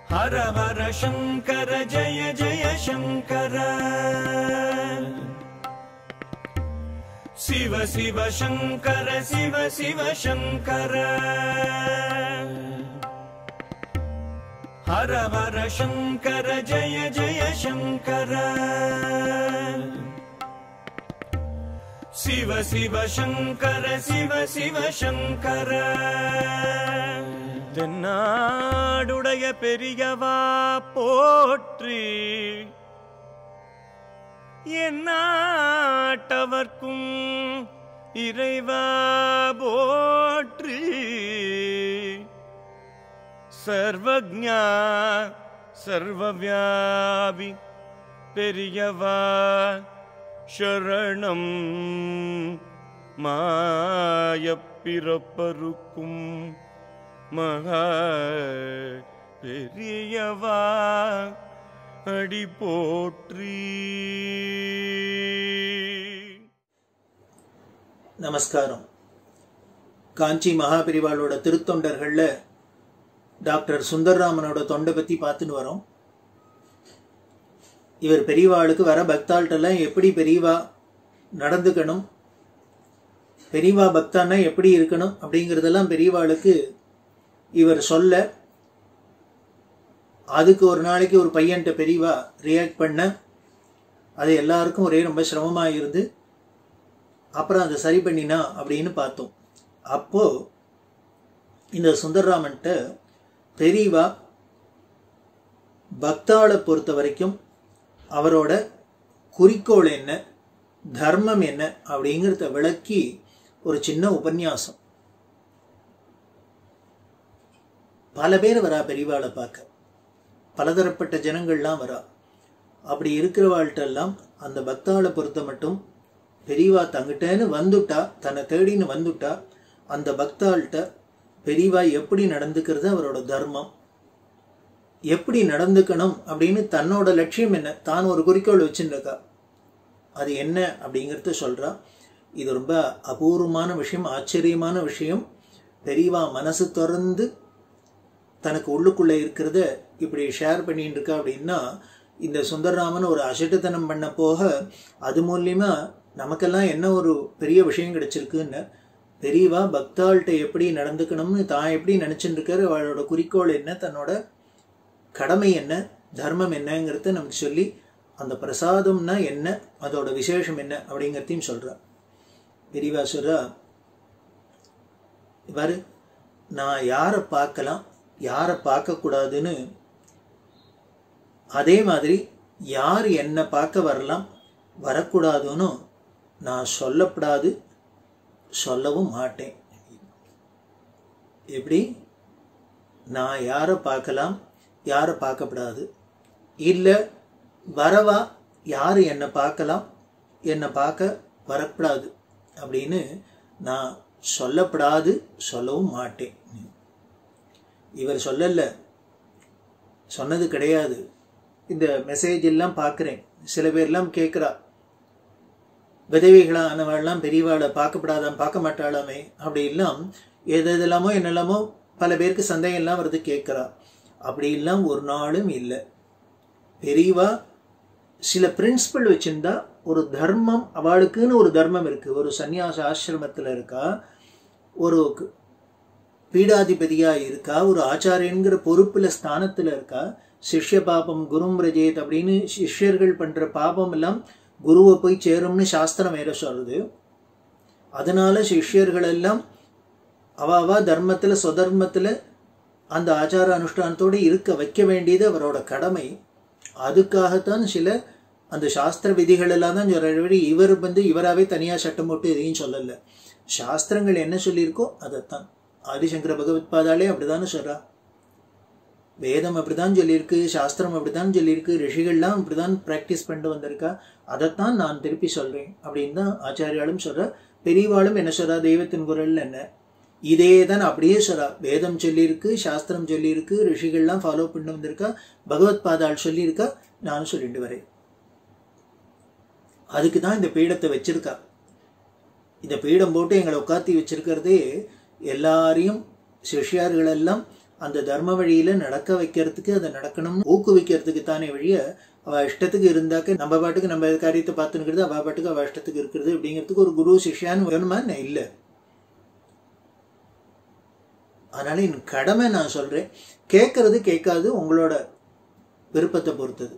हर हर शङ्कर जय जय शङ्कर शिव शिव शङ्कर शिव शिव शङ्कर हर हर शङ्कर जय जय शङ्कर शिव शिव शङ्कर शिव शिव शङ्कर தென்னாடுடைய பெரியவா போற்றி எந்நாட்டவர்க்கும் இறைவா போற்றி சர்வஜா சர்வவியாபி பெரியவா சரணம் மாயப்பிறப்பருக்கும் மகா பெரியவா அடி போற்றி நமஸ்காரம் காஞ்சி மகாபிரிவாளோட திருத்தொண்டர்கள்ல டாக்டர் சுந்தர்ராமனோட தொண்டை பத்தி பார்த்துன்னு வரோம் இவர் பெரியவாளுக்கு வர பக்தாள்கிட்டலாம் எப்படி பெரியவா நடந்துக்கணும் பெரியவா பக்தான்னா எப்படி இருக்கணும் அப்படிங்கிறதெல்லாம் பெரியவாளுக்கு இவர் சொல்ல அதுக்கு ஒரு நாளைக்கு ஒரு பையன்கிட்ட பெரியவா ரியாக்ட் பண்ண அது எல்லாருக்கும் ஒரே ரொம்ப சிரமமாக இருந்து அப்புறம் அதை சரி பண்ணினா அப்படின்னு பார்த்தோம் அப்போ இந்த சுந்தர்ராமன்ட்ட பெரியவா பக்தாளை பொறுத்த வரைக்கும் அவரோட குறிக்கோள் என்ன தர்மம் என்ன அப்படிங்கிறத விளக்கி ஒரு சின்ன உபன்யாசம் பல பேர் வரா பெரியவாளை பார்க்க பலதரப்பட்ட ஜனங்கள்லாம் வரா அப்படி இருக்கிறவாள்கிட்டெல்லாம் அந்த பக்தாளை பொறுத்த மட்டும் பெரியவா தங்கிட்டேன்னு வந்துட்டா தன்னை தேடின்னு வந்துட்டா அந்த பக்தாள்கிட்ட பெரியவா எப்படி நடந்துக்கிறது அவரோட தர்மம் எப்படி நடந்துக்கணும் அப்படின்னு தன்னோட லட்சியம் என்ன தான் ஒரு குறிக்கோள் வச்சுருக்கா அது என்ன அப்படிங்கிறத சொல்றா இது ரொம்ப அபூர்வமான விஷயம் ஆச்சரியமான விஷயம் பெரியவா மனசு திறந்து தனக்கு உள்ளுக்குள்ளே இருக்கிறத இப்படி ஷேர் பண்ணிட்டு இருக்கா அப்படின்னா இந்த சுந்தரராமன் ஒரு அசட்டுத்தனம் பண்ண போக அது மூலியமா நமக்கெல்லாம் என்ன ஒரு பெரிய விஷயம் கிடைச்சிருக்குன்னு பெரியவா பக்தாள்கிட்ட எப்படி நடந்துக்கணும்னு தான் எப்படி நினச்சிட்டு இருக்காரு அவளோட குறிக்கோள் என்ன தன்னோட கடமை என்ன தர்மம் என்னங்கிறத நமக்கு சொல்லி அந்த பிரசாதம்னா என்ன அதோட விசேஷம் என்ன அப்படிங்கிறதையும் சொல்றா பெரியவா சொல்றா பாரு நான் யாரை பார்க்கலாம் யாரை பார்க்கக்கூடாதுன்னு அதே மாதிரி யார் என்னை பார்க்க வரலாம் வரக்கூடாதுன்னு நான் சொல்லப்படாது சொல்லவும் மாட்டேன் எப்படி நான் யாரை பார்க்கலாம் யாரை பார்க்கப்படாது இல்லை வரவா யார் என்னை பார்க்கலாம் என்னை பார்க்க வரக்கூடாது அப்படின்னு நான் சொல்லப்படாது சொல்லவும் மாட்டேன் இவர் சொல்லல சொன்னது கிடையாது இந்த மெசேஜ் எல்லாம் பார்க்குறேன் சில பேர்லாம் கேட்குறா விதவைகளானவெல்லாம் பெரியவாளை பார்க்கப்படாதாம் பார்க்க மாட்டாளாமே அப்படி எல்லாம் எது எதெல்லாமோ என்னெல்லாமோ பல பேருக்கு சந்தேகம் எல்லாம் வருது கேட்குறா அப்படி எல்லாம் ஒரு நாளும் இல்லை பெரியவா சில பிரின்சிபல் வச்சிருந்தா ஒரு தர்மம் அவளுக்குன்னு ஒரு தர்மம் இருக்கு ஒரு சந்நியாச ஆசிரமத்தில் இருக்கா ஒரு பீடாதிபதியா இருக்கா ஒரு ஆச்சாரியங்கிற பொறுப்புல ஸ்தானத்துல இருக்கா சிஷ்ய பாபம் குரும் ரஜேத் அப்படின்னு சிஷ்யர்கள் பண்ற பாபம் எல்லாம் குருவை போய் சேரும்னு சாஸ்திரம் வேற சொல்லுது அதனால சிஷ்யர்கள் எல்லாம் அவாவா தர்மத்துல சுதர்மத்துல அந்த ஆச்சார அனுஷ்டானத்தோடு இருக்க வைக்க வேண்டியது அவரோட கடமை அதுக்காகத்தான் சில அந்த சாஸ்திர விதிகள் எல்லாம் தான் சொல்ற இவர் வந்து இவராகவே தனியாக சட்டம் போட்டு எதையும் சொல்லலை சாஸ்திரங்கள் என்ன சொல்லியிருக்கோ அதைத்தான் ஆதிசங்கர பகவத் பாதாலே அப்படிதானே சொல்றா வேதம் அப்படிதான் சொல்லியிருக்கு சாஸ்திரம் அப்படிதான் சொல்லியிருக்கு ரிஷிகள்லாம் அப்படிதான் ப்ராக்டிஸ் பண்ணிட்டு வந்திருக்கா அதைத்தான் நான் திருப்பி சொல்றேன் அப்படின்னு தான் ஆச்சாரியாலும் சொல்றா பெரியவாளும் என்ன சொல்றா தெய்வத்தின் குரல் என்ன இதே தான் அப்படியே சொல்றா வேதம் சொல்லியிருக்கு சாஸ்திரம் சொல்லியிருக்கு ரிஷிகள்லாம் ஃபாலோ பண்ணி வந்திருக்கா பகவத் பாதாள் சொல்லியிருக்கா நானும் சொல்லிட்டு வரேன் அதுக்கு தான் இந்த பீடத்தை வச்சிருக்கா இந்த பீடம் போட்டு எங்களை உட்காத்தி வச்சிருக்கிறதே எல்லாரையும் சிஷ்யார்களெல்லாம் அந்த தர்ம வழியில நடக்க வைக்கிறதுக்கு அதை நடக்கணும் ஊக்குவிக்கிறதுக்கு தானே வழிய அவ இஷ்டத்துக்கு இருந்தாக்க நம்ம பாட்டுக்கு நம்ம காரியத்தை பார்த்துக்கிறது அவ பாட்டுக்கு அவ இஷ்டத்துக்கு இருக்கிறது அப்படிங்கிறதுக்கு ஒரு குரு சிஷ்யான்னு வேணுமா என்ன இல்லை அதனால என் கடமை நான் சொல்றேன் கேட்கறது கேட்காது உங்களோட விருப்பத்தை பொறுத்தது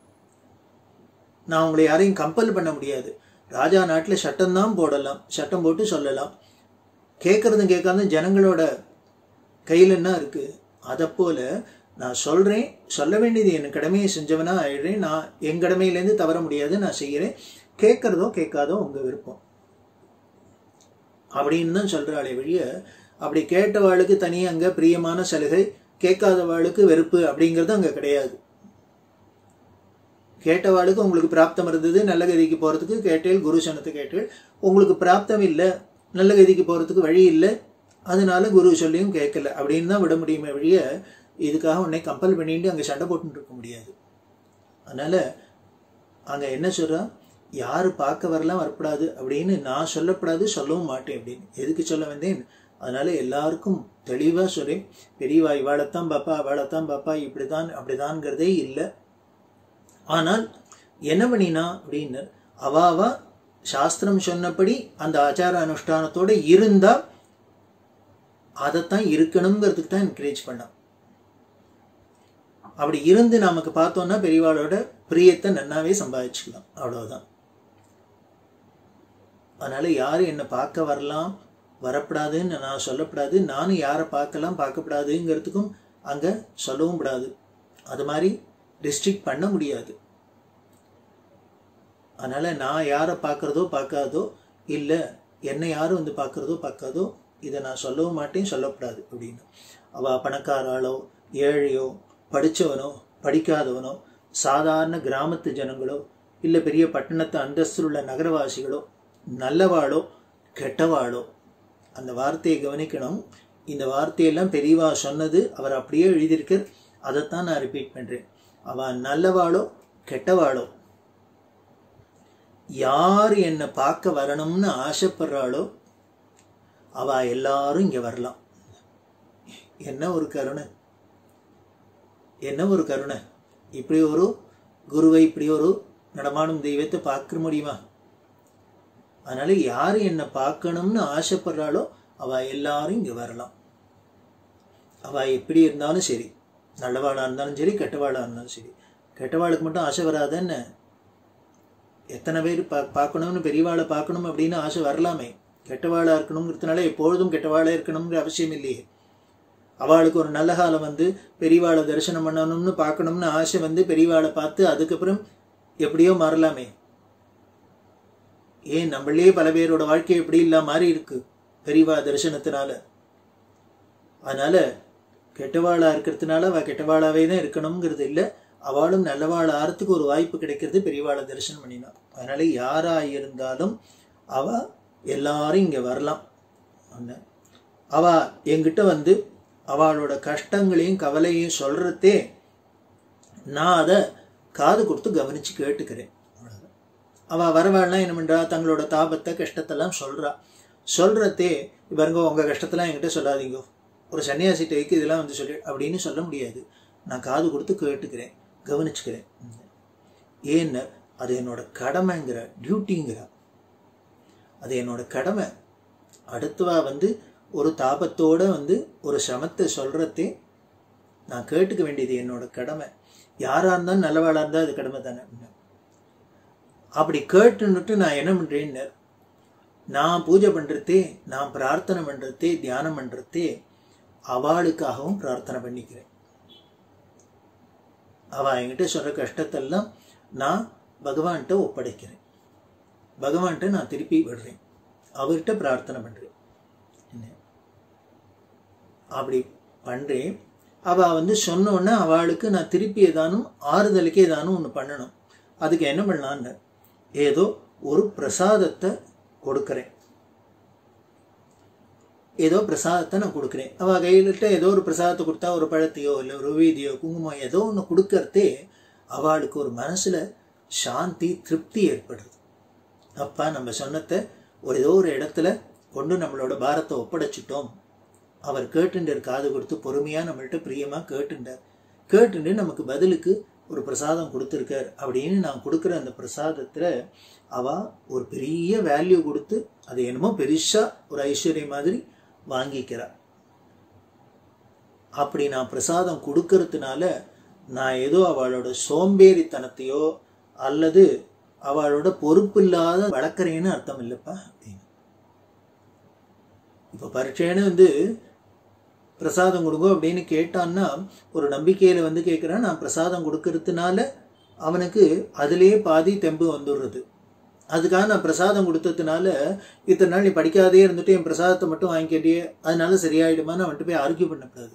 நான் உங்களை யாரையும் கம்பல் பண்ண முடியாது ராஜா நாட்டில் சட்டம் தான் போடலாம் சட்டம் போட்டு சொல்லலாம் கேட்கறதும் கேட்காதும் ஜனங்களோட கையில் என்ன இருக்கு அதை போல நான் சொல்றேன் சொல்ல வேண்டியது என் கடமையை செஞ்சவனா ஆயிடுறேன் நான் என் கடமையிலேருந்து தவற முடியாது நான் செய்கிறேன் கேட்கறதோ கேட்காதோ உங்க விருப்பம் அப்படின்னு தான் சொல்றாளே வழிய அப்படி கேட்டவாளுக்கு தனி அங்க பிரியமான சலுகை கேட்காதவாளுக்கு வெறுப்பு அப்படிங்கிறது அங்க கிடையாது கேட்டவாளுக்கு உங்களுக்கு பிராப்தம் இருந்தது நல்ல கதிக்கு போறதுக்கு கேட்டேல் குரு சனத்தை கேட்டேல் உங்களுக்கு பிராப்தம் இல்லை நல்ல கதிக்கு போறதுக்கு வழி இல்லை அதனால குரு சொல்லியும் கேட்கல அப்படின்னு தான் விட முடியுமே வழிய இதுக்காக உன்னை கம்பல் பண்ணிட்டு அங்கே சண்டை போட்டுட்டு இருக்க முடியாது அதனால அங்க என்ன சொல்றா யாரு பார்க்க வரலாம் வரக்கூடாது அப்படின்னு நான் சொல்லப்படாது சொல்லவும் மாட்டேன் அப்படின்னு எதுக்கு சொல்ல வந்தேன் அதனால எல்லாருக்கும் தெளிவா சொல்றேன் பெரியவா இவாளைத்தான் பாப்பா அவளைத்தான் பாப்பா இப்படிதான் அப்படிதான்ங்கிறதே இல்லை ஆனால் என்ன பண்ணினா அப்படின்னு அவாவா சாஸ்திரம் சொன்னபடி அந்த ஆச்சார அனுஷ்டானத்தோட இருந்தா அதைத்தான் இருக்கணுங்கிறதுக்கு தான் என்கரேஜ் பண்ணான் அப்படி இருந்து நமக்கு பார்த்தோம்னா பெரியவாளோட பிரியத்தை நன்னாவே சம்பாதிச்சுக்கலாம் அவ்வளவுதான் அதனால யாரு என்னை பார்க்க வரலாம் வரப்படாதுன்னு நான் சொல்லப்படாது நானும் யாரை பார்க்கலாம் பார்க்கப்படாதுங்கிறதுக்கும் அங்க சொல்லவும் கூடாது அது மாதிரி டிஸ்ட்ரிக்ட் பண்ண முடியாது அதனால நான் யாரை பார்க்கறதோ பார்க்காதோ இல்லை என்னை யாரும் வந்து பார்க்கறதோ பார்க்காதோ இதை நான் சொல்லவும் மாட்டேன் சொல்லக்கூடாது அப்படின்னு அவ பணக்காராளோ ஏழையோ படித்தவனோ படிக்காதவனோ சாதாரண கிராமத்து ஜனங்களோ இல்லை பெரிய பட்டணத்து அந்தஸ்தில் உள்ள நகரவாசிகளோ நல்லவாளோ கெட்டவாளோ அந்த வார்த்தையை கவனிக்கணும் இந்த வார்த்தையெல்லாம் பெரியவா சொன்னது அவர் அப்படியே எழுதியிருக்கார் அதைத்தான் நான் ரிப்பீட் பண்ணுறேன் அவ நல்லவாளோ கெட்டவாளோ யார் என்னை பார்க்க வரணும்னு ஆசைப்படுறாளோ அவ எல்லாரும் இங்க வரலாம் என்ன ஒரு கருணை என்ன ஒரு கருணை இப்படி ஒரு குருவை இப்படி ஒரு நடமாடும் தெய்வத்தை பார்க்க முடியுமா அதனால யார் என்னை பார்க்கணும்னு ஆசைப்படுறாளோ அவ எல்லாரும் இங்க வரலாம் அவ எப்படி இருந்தாலும் சரி நல்லவாளா இருந்தாலும் சரி கெட்டவாளா இருந்தாலும் சரி கெட்டவாளுக்கு மட்டும் ஆசை வராதுன்னு எத்தனை பேர் பா பார்க்கணும்னு பெரியவாளை பார்க்கணும் அப்படின்னு ஆசை வரலாமே கெட்டவாளா இருக்கணுங்கிறதுனால எப்பொழுதும் கெட்டவாளா இருக்கணுங்கிற அவசியம் இல்லையே அவளுக்கு ஒரு நல்ல காலம் வந்து பெரியவாளை தரிசனம் பண்ணணும்னு பார்க்கணும்னு ஆசை வந்து பெரியவாளை பார்த்து அதுக்கப்புறம் எப்படியோ மாறலாமே ஏன் நம்மளே பல பேரோட வாழ்க்கை எப்படி இல்லாம மாறி இருக்கு பெரியவா தரிசனத்தினால அதனால கெட்டவாளா இருக்கிறதுனால அவ கெட்டவாளாவே தான் இருக்கணுங்கிறது இல்லை அவளும் நல்லவாள் ஆறத்துக்கு ஒரு வாய்ப்பு கிடைக்கிறது பெரியவாளை தரிசனம் பண்ணினா அதனால யாரா இருந்தாலும் அவ எல்லாரும் இங்க வரலாம் அவ என்கிட்ட வந்து அவளோட கஷ்டங்களையும் கவலையும் சொல்றதே நான் அதை காது கொடுத்து கவனிச்சு கேட்டுக்கிறேன் அவ வரவாள்லாம் என்ன பண்றா தங்களோட தாபத்தை கஷ்டத்தெல்லாம் சொல்றா சொல்றதே இவருங்க உங்க கஷ்டத்தெல்லாம் என்கிட்ட சொல்லாதீங்க ஒரு சன்னியாசி டைக்கு இதெல்லாம் வந்து சொல்லி அப்படின்னு சொல்ல முடியாது நான் காது கொடுத்து கேட்டுக்கிறேன் கவனிச்சுக்கிறேன் ஏன்னு அது என்னோட கடமைங்கிற டியூட்டிங்கிற அது என்னோட கடமை அடுத்தவா வந்து ஒரு தாபத்தோட வந்து ஒரு சமத்தை சொல்றதே நான் கேட்டுக்க வேண்டியது என்னோட கடமை யாரா இருந்தாலும் நல்லவாளா இருந்தா அது கடமை தானே அப்படி கேட்டுன்னுட்டு நான் என்ன பண்றேன்னு நான் பூஜை பண்றதே நான் பிரார்த்தனை பண்றதே தியானம் பண்றதே அவளுக்காகவும் பிரார்த்தனை பண்ணிக்கிறேன் அவ என்கிட்ட சொல்ற கஷ்டத்தெல்லாம் நான் பகவான்கிட்ட ஒப்படைக்கிறேன் பகவான்கிட்ட நான் திருப்பி விடுறேன் அவர்கிட்ட பிரார்த்தனை பண்றேன் அப்படி பண்றேன் அவ வந்து சொன்னோன்னே அவளுக்கு நான் திருப்பி ஏதானும் ஆறுதலுக்கு ஏதானும் ஒன்று பண்ணணும் அதுக்கு என்ன பண்ணலான்னு ஏதோ ஒரு பிரசாதத்தை கொடுக்கறேன் ஏதோ பிரசாதத்தை நான் கொடுக்குறேன் அவ கையிலிட்ட ஏதோ ஒரு பிரசாதத்தை கொடுத்தா ஒரு பழத்தையோ இல்லை ஒரு வீதியோ குங்குமம் ஏதோ ஒன்று கொடுக்கறதே அவளுக்கு ஒரு மனசுல சாந்தி திருப்தி ஏற்படுது அப்பா நம்ம சொன்னத்தை ஒரு ஏதோ ஒரு இடத்துல கொண்டு நம்மளோட பாரத்தை ஒப்படைச்சிட்டோம் அவர் கேட்டுண்டார் காது கொடுத்து பொறுமையாக நம்மள்ட்ட பிரியமாக கேட்டுண்டார் கேட்டுண்டு நமக்கு பதிலுக்கு ஒரு பிரசாதம் கொடுத்துருக்கார் அப்படின்னு நான் கொடுக்குற அந்த பிரசாதத்தில் அவ ஒரு பெரிய வேல்யூ கொடுத்து அது என்னமோ பெருசாக ஒரு ஐஸ்வர்யம் மாதிரி வாங்கிக்கிறார் அப்படி நான் பிரசாதம் கொடுக்கறதுனால நான் ஏதோ அவளோட சோம்பேறித்தனத்தையோ அல்லது அவளோட பொறுப்பு இல்லாத வளர்க்குறேன்னு அர்த்தம் இல்லைப்பா அப்படின்னு இப்போ பரீட்சைன்னு வந்து பிரசாதம் கொடுங்க அப்படின்னு கேட்டான்னா ஒரு நம்பிக்கையில் வந்து கேட்குறான் நான் பிரசாதம் கொடுக்கறதுனால அவனுக்கு அதிலே பாதி தெம்பு வந்துடுறது அதுக்காக நான் பிரசாதம் கொடுத்ததுனால இத்தனை நாள் நீ படிக்காதே இருந்துட்டு என் பிரசாதத்தை மட்டும் வாங்கிக்கிட்டே அதனால சரியாயிடுமான்னு அவன்கிட்ட போய் ஆர்கியூ பண்ணக்கூடாது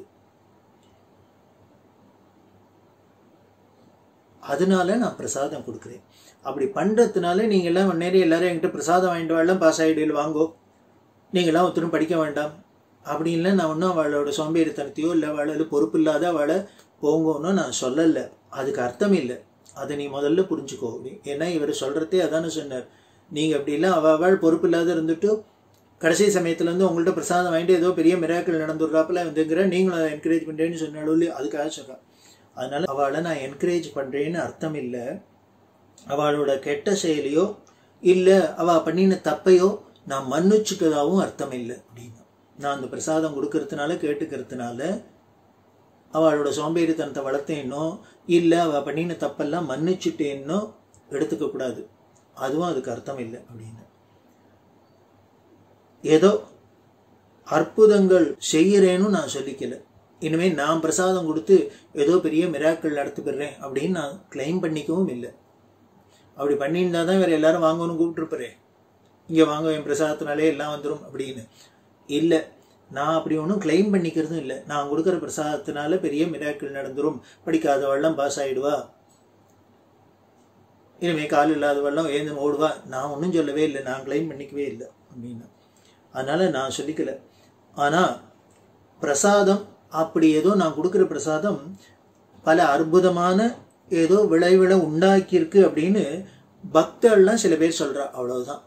அதனால நான் பிரசாதம் கொடுக்குறேன் அப்படி பண்ணுறதுனால நீங்கள் எல்லாம் நேரம் எல்லாரும் என்கிட்ட பிரசாதம் வாங்கிட்டு வரலாம் பாஸ் ஆகிடுவில் வாங்கோ நீங்களாம் ஒருத்தரும் படிக்க வேண்டாம் அப்படின்லாம் நான் ஒன்றும் அவளோட சோம்பேறித்தனத்தையோ இல்லை அவளோட பொறுப்பு இல்லாத அவளை போங்கன்னு நான் சொல்லலை அதுக்கு அர்த்தம் இல்லை அதை நீ முதல்ல புரிஞ்சுக்கோ ஏன்னா இவர் சொல்கிறதே அதானே சொன்னார் நீங்கள் அப்படிலாம் அவள் அவள் பொறுப்பு இல்லாத இருந்துட்டு கடைசி சமயத்தில் வந்து உங்கள்ட்ட பிரசாதம் வாங்கிட்டு ஏதோ பெரிய மிராக்கள் நடந்துடுறாப்புல வந்துங்கிற நீங்களும் அதை என்கரேஜ் பண்ணுறேன்னு சொன்னாலும் இல்லையோ அதுக்காக சொல்கிறேன் அதனால் அவளை நான் என்கரேஜ் பண்ணுறேன்னு அர்த்தம் இல்லை அவளோட கெட்ட செயலையோ இல்லை அவள் பண்ணின தப்பையோ நான் மன்னிச்சுக்கதாவும் அர்த்தம் இல்லை அப்படின்னு நான் அந்த பிரசாதம் கொடுக்கறதுனால கேட்டுக்கிறதுனால அவளோட சோம்பேறித்தனத்தை வளர்த்தேன்னோ இல்லை அவள் பண்ணின தப்பெல்லாம் மன்னிச்சுட்டேன்னோ எடுத்துக்க கூடாது அதுவும் அதுக்கு அர்த்தம் இல்லை அப்படின்னு ஏதோ அற்புதங்கள் செய்யறேன்னு நான் சொல்லிக்கல இனிமே நான் பிரசாதம் கொடுத்து ஏதோ பெரிய மிராக்கள் நடத்தி பெறேன் அப்படின்னு நான் கிளைம் பண்ணிக்கவும் இல்லை அப்படி பண்ணியிருந்தா தான் வேற எல்லாரும் வாங்கணும்னு கூப்பிட்டுருப்பறே இங்கே வாங்க என் பிரசாதத்தினாலே எல்லாம் வந்துடும் அப்படின்னு இல்லை நான் அப்படி ஒன்றும் கிளைம் பண்ணிக்கிறதும் இல்லை நான் கொடுக்குற பிரசாதத்தினால பெரிய மிராக்கள் நடந்துரும் படிக்காதவெல்லாம் பாஸ் ஆகிடுவா இனிமே கால் இல்லாதவெல்லாம் ஏந்து ஓடுவா நான் ஒன்றும் சொல்லவே இல்லை நான் கிளைம் பண்ணிக்கவே இல்லை அப்படின்னு அதனால் நான் சொல்லிக்கல ஆனால் பிரசாதம் அப்படி ஏதோ நான் கொடுக்குற பிரசாதம் பல அற்புதமான ஏதோ விளைவிட உண்டாக்கியிருக்கு அப்படின்னு பக்தர்கள்லாம் சில பேர் சொல்கிறா அவ்வளவுதான்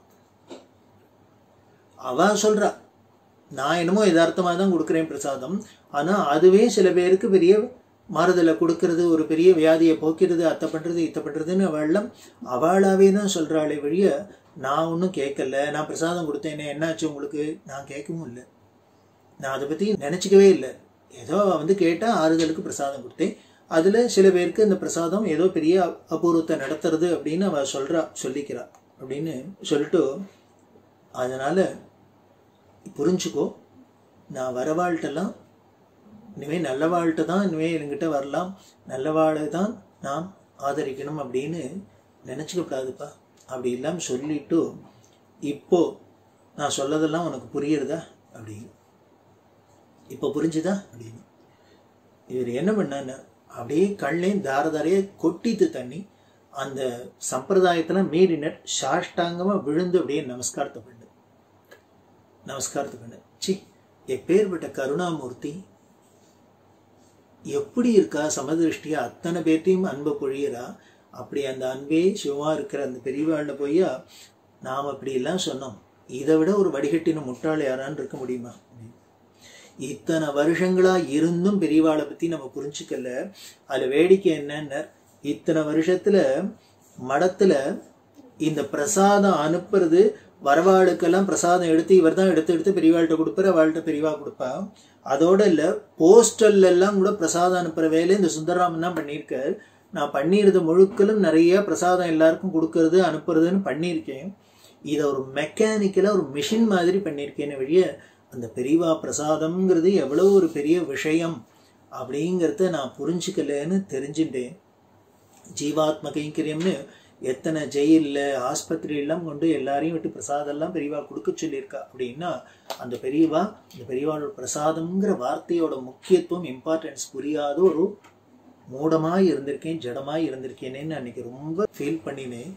அவ சொல்கிறா நான் என்னமோ யதார்த்தமாக தான் கொடுக்குறேன் பிரசாதம் ஆனால் அதுவே சில பேருக்கு பெரிய மாறுதலை கொடுக்கறது ஒரு பெரிய வியாதியை போக்கிறது அத்தை பண்ணுறது இத்தை பண்ணுறதுன்னு அவள்லாம் அவளாவே தான் சொல்கிறாளே வழிய நான் ஒன்றும் கேட்கல நான் பிரசாதம் கொடுத்தேனே என்னாச்சு உங்களுக்கு நான் கேட்கவும் இல்லை நான் அதை பற்றி நினச்சிக்கவே இல்லை ஏதோ வந்து கேட்டால் ஆறுதலுக்கு பிரசாதம் கொடுத்தேன் அதில் சில பேருக்கு இந்த பிரசாதம் ஏதோ பெரிய அபூர்வத்தை நடத்துறது அப்படின்னு அவள் சொல்கிறா சொல்லிக்கிறா அப்படின்னு சொல்லிட்டு அதனால் புரிஞ்சுக்கோ நான் வரவாழ்கிட்டலாம் இனிமேல் நல்லவாழ்கிட்ட தான் இனிமேல் என்கிட்ட வரலாம் நல்லவாழை தான் நாம் ஆதரிக்கணும் அப்படின்னு நினச்சிக்கப்படாதுப்பா அப்படி இல்லாமல் சொல்லிட்டு இப்போ நான் சொல்லதெல்லாம் உனக்கு புரியுறதா அப்படின்னு இப்போ புரிஞ்சுதா அப்படின்னு இவர் என்ன பண்ணார் அப்படியே கண்ணையும் தார தாரையே கொட்டித்து தண்ணி அந்த சம்பிரதாயத்தில் மீறினர் சாஷ்டாங்கமாக விழுந்து அப்படியே நமஸ்காரத்தை பண்ணு நமஸ்காரத்தை பண்ணு சி எப்பேற்பட்ட கருணாமூர்த்தி எப்படி இருக்கா சமதிருஷ்டியா அத்தனை பேர்ட்டையும் அன்பை பொழியறா அப்படி அந்த அன்பே சிவமா இருக்கிற அந்த பெரியவாழ்ல போய்யா நாம் அப்படியெல்லாம் சொன்னோம் இதை விட ஒரு வடிகட்டின முட்டாள் யாரான்னு இருக்க முடியுமா இத்தனை வருஷங்களா இருந்தும் பெரியவாளை பத்தி நம்ம புரிஞ்சுக்கல அதுல வேடிக்கை என்னன்னு இத்தனை வருஷத்துல மடத்துல இந்த பிரசாதம் அனுப்புறது வரவாளுக்கெல்லாம் பிரசாதம் எடுத்து இவர் தான் எடுத்து எடுத்து பெரியவாள்கிட்ட கொடுப்பாரு அவள்கிட்ட பெரியவா கொடுப்பா அதோட இல்ல போஸ்டல்ல எல்லாம் கூட பிரசாதம் அனுப்புற வேலை இந்த சுந்தரராமன் தான் பண்ணியிருக்காரு நான் பண்ணியிருந்த முழுக்களும் நிறைய பிரசாதம் எல்லாருக்கும் கொடுக்கறது அனுப்புறதுன்னு பண்ணியிருக்கேன் இதை ஒரு மெக்கானிக்கலாக ஒரு மிஷின் மாதிரி பண்ணியிருக்கேன்னு வழிய அந்த பெரியவா பிரசாதம்ங்கிறது எவ்வளோ ஒரு பெரிய விஷயம் அப்படிங்கிறத நான் புரிஞ்சுக்கலன்னு தெரிஞ்சுட்டேன் ஜீவாத்ம கைங்கரியம்னு எத்தனை ஜெயிலில் ஆஸ்பத்திரியெல்லாம் கொண்டு எல்லாரையும் விட்டு பிரசாதம்லாம் பெரியவா கொடுக்க சொல்லியிருக்கா அப்படின்னா அந்த பெரியவா இந்த பெரியவாளோட பிரசாதம்ங்கிற வார்த்தையோட முக்கியத்துவம் இம்பார்ட்டன்ஸ் புரியாத ஒரு மூடமாய் இருந்திருக்கேன் ஜடமாய் இருந்திருக்கேனேன்னு அன்னைக்கு ரொம்ப ஃபீல் பண்ணினேன்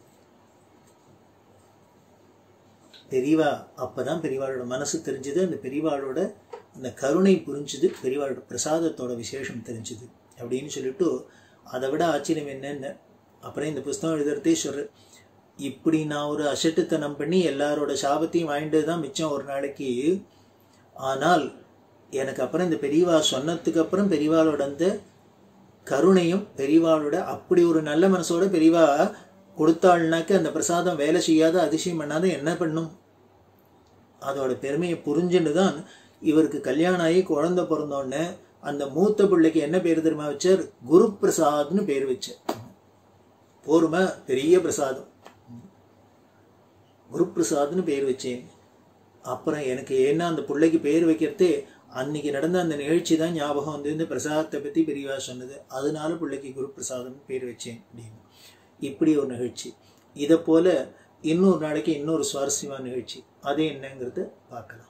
பெரியவா அப்பதான் பெரியவாளோட மனசு தெரிஞ்சது அந்த பெரியவாளோட அந்த கருணை புரிஞ்சுது பெரியவாளோட பிரசாதத்தோட விசேஷம் தெரிஞ்சுது அப்படின்னு சொல்லிட்டு அதை விட ஆச்சரியம் என்னென்ன அப்புறம் இந்த புஸ்தகம் எழுதுறதே சொல்ற இப்படி நான் ஒரு அசட்டுத்தனம் பண்ணி எல்லாரோட சாபத்தையும் வாங்கிட்டு தான் மிச்சம் ஒரு நாளைக்கு ஆனால் எனக்கு அப்புறம் இந்த பெரியவா சொன்னதுக்கு அப்புறம் பெரியவாளோட அந்த கருணையும் பெரியவாளோட அப்படி ஒரு நல்ல மனசோட பெரியவா கொடுத்தாள்னாக்க அந்த பிரசாதம் வேலை செய்யாத அதிசயம் பண்ணாத என்ன பண்ணும் அதோட பெருமையை புரிஞ்சுன்னு தான் இவருக்கு கல்யாணம் ஆகி குழந்தை பிறந்தோடனே அந்த மூத்த பிள்ளைக்கு என்ன பேர் தெரியுமா வச்சார் குரு பிரசாத்னு பேர் வச்சார் போருமா பெரிய பிரசாதம் குரு பிரசாத்னு பேர் வச்சேன் அப்புறம் எனக்கு ஏன்னா அந்த பிள்ளைக்கு பேர் வைக்கிறதே அன்னைக்கு நடந்த அந்த நிகழ்ச்சி தான் ஞாபகம் வந்து இந்த பிரசாதத்தை பற்றி பெரியவா சொன்னது அதனால பிள்ளைக்கு குரு பிரசாதம்னு பேர் வச்சேன் அப்படின்னு இப்படி ஒரு நிகழ்ச்சி இதை போல இன்னொரு நாளைக்கு இன்னொரு சுவாரஸ்யமான நிகழ்ச்சி அது என்னங்கிறத பார்க்கலாம்